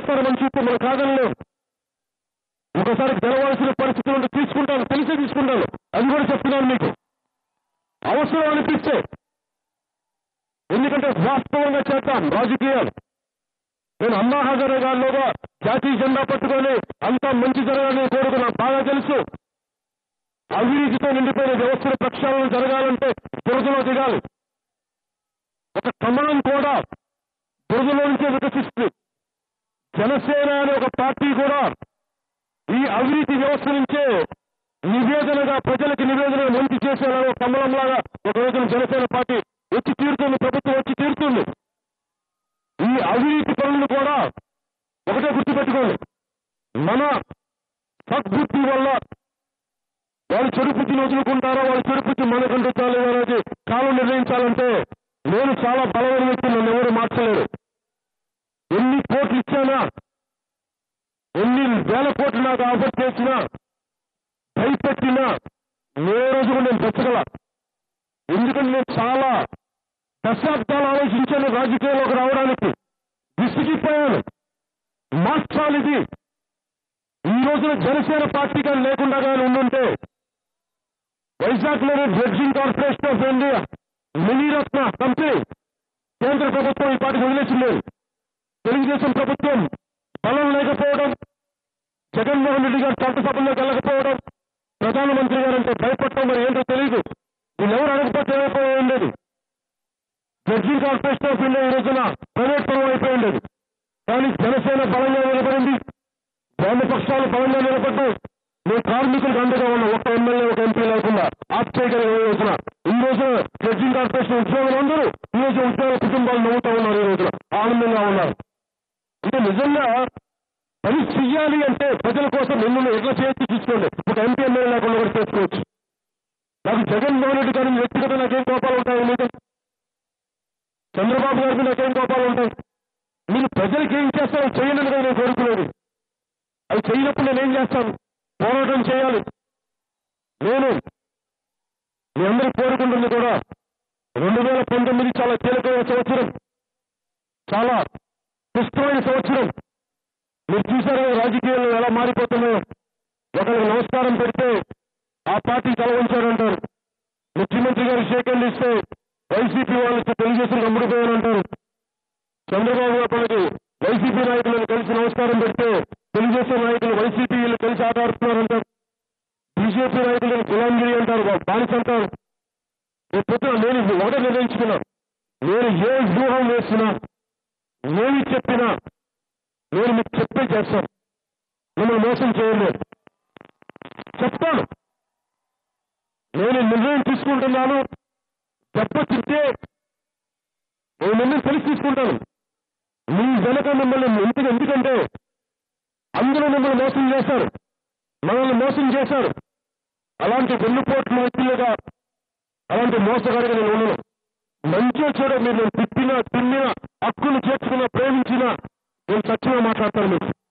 చేస్తారని చూస్తే మనం కాదనలేం ఒకసారి గెలవాల్సిన పరిస్థితులు ఉంటే తీసుకుంటాను తెలిసే తీసుకుంటాను అది కూడా చెప్తున్నాను మీకు అవసరం అనిపిస్తే ఎందుకంటే వాస్తవంగా చేద్దాం రాజకీయాలు నేను అన్నా హజారే గారిలోగా జాతీయ జెండా పట్టుకొని అంతా మంచి జరగాలని కోరుకున్నా బాగా తెలుసు అవినీతితో నిండిపోయిన వ్యవస్థల ప్రక్షాళన జరగాలంటే బురదలో దిగాలి ఒక కమలం కూడా బురదలో నుంచే వికసిస్తుంది జనసేన అనే ఒక పార్టీ కూడా ఈ అవినీతి వ్యవస్థ నుంచే నివేదనగా ప్రజలకు నివేదన మంచి చేసేలా ఒక కమలంలాగా ఒక రోజున జనసేన పార్టీ వచ్చి తీరుతుంది ప్రభుత్వం వచ్చి తీరుతుంది ఈ అవినీతి పనులు కూడా ఒకటే గుర్తుపెట్టుకోండి మన సద్బుద్ధి వల్ల వాళ్ళు చెడు బుద్ధిని వదులుకుంటారో వాళ్ళు చెడు బుద్ధి మనకుంటే చాలు అనేది కాలం నిర్ణయించాలంటే నేను చాలా బలమైన వ్యక్తి నన్ను ఎవరు మార్చలేరు ఎన్ని కోట్లు ఇచ్చానా ఎన్ని వేల కోట్లు నాకు ఆఫర్ చేసినా భయపెట్టినా ఏ రోజు కూడా నేను పెంచగల ఎందుకంటే నేను చాలా దశాబ్దాలు ఆలోచించాను రాజకీయాల్లోకి రావడానికి విసిగిపోయాను మార్చాలి ఇది ఈ రోజున జనసేన పార్టీ కానీ లేకుండా కానీ ఉండుంటే వైజాగ్ లోని dredging corporation of India Miniratna company కేంద్ర ప్రభుత్వం ఈ పార్టీకి వదిలేసింది తెలుగుదేశం ప్రభుత్వం బలం లేకపోవడం జగన్మోహన్ రెడ్డి గారు చట్టసభల్లోకి వెళ్ళకపోవడం ప్రధానమంత్రి గారు అంటే భయపడటం మరి ఏంటో తెలియదు వీళ్ళెవరు అడగకపోతే ఏమైపోయి ఉండేది డ్రెడ్జింగ్ కార్పొరేషన్ ఆఫ్ ఇండియా ఈ రోజున ప్రైవేట్ పరం అయిపోయి ఉండేది కానీ జనసేన బలంగా నిలబడింది వామపక్షాలు బలంగా నిలబడ్డాయి మేము కార్మికులకు అండగా ఉన్న ఒక ఎమ్మెల్యే ఒక ఎంపీ లేకుండా ఆప్ చేయగలిగిన ఈ రోజున ఈ రోజున డ్రెడ్జింగ్ కార్పొరేషన్ ఉద్యోగులు అందరూ ఈ రోజు ఉద్యోగ కుటుంబాలు నవ్వుతూ ఉన్నారు ఈ రోజున ఆనందంగా ఉన్నారు అంటే నిజంగా పని చెయ్యాలి అంటే ప్రజల కోసం నిన్ను ఎట్లా చేయొచ్చు చూసుకోండి ఒక ఎంపీ ఎమ్మెల్యే లేకుండా కూడా చేసుకోవచ్చు నాకు జగన్మోహన్ రెడ్డి గారి వ్యక్తిగత నాకేం కోపాలు ఉంటాయి మీకు చంద్రబాబు గారికి నాకేం కోపాలు ఉంటాయి మీరు ప్రజలకు ఏం చేస్తారో చేయండి కదా నేను కోరుకునేది అవి చేయనప్పుడు నేనేం చేస్తాను పోరాటం చేయాలి నేను మీ అందరూ కోరుకుంటుంది కూడా రెండు వేల పంతొమ్మిది చాలా కీలకమైన సంవత్సరం చాలా క్లిష్టమైన సంవత్సరం మీరు చూసారు కదా రాజకీయాలు ఎలా మారిపోతున్నాయో ఒకరికి నమస్కారం పెడితే ఆ పార్టీ తల ఉంచారంటారు ముఖ్యమంత్రి గారు షేక్ హ్యాండ్ ఇస్తే వైసీపీ వాళ్ళకి తెలుగుదేశం కమ్ముడిపోయారంటారు చంద్రబాబు గారికి వైసీపీ నాయకులను కలిసి నమస్కారం పెడితే తెలుగుదేశం నాయకులు వైసీపీలు కలిసి ఆటాడుతున్నారంటారు బీజేపీ నాయకులను గులాంగిరి అంటారు వాళ్ళు బానిస అంటారు రేపు పొద్దున నేను ఒకటే నిర్ణయించుకున్నా నేను ఏ వ్యూహం వేసినా ఏమి చెప్పినా నేను మీకు చెప్పే చేస్తాను మిమ్మల్ని మోసం చేయలేదు చెప్తాను నేను నిర్ణయం తీసుకుంటున్నాను దెబ్బ తింటే నేను నిర్ణయం తెలిసి తీసుకుంటాను మీ వెనక మిమ్మల్ని ఎందుకు ఎందుకంటే అందరూ మిమ్మల్ని మోసం చేశారు మనల్ని మోసం చేశారు అలాంటి వెన్నుపోట్ల వ్యక్తులుగా అలాంటి మోసగాడిగా నేను ఉండను మంచిగా చూడ మీరు నేను తిప్పినా తిమ్మినా హక్కులు చేర్చుకున్నా ప్రేమించినా నేను సత్యంగా మాట్లాడతాను మీకు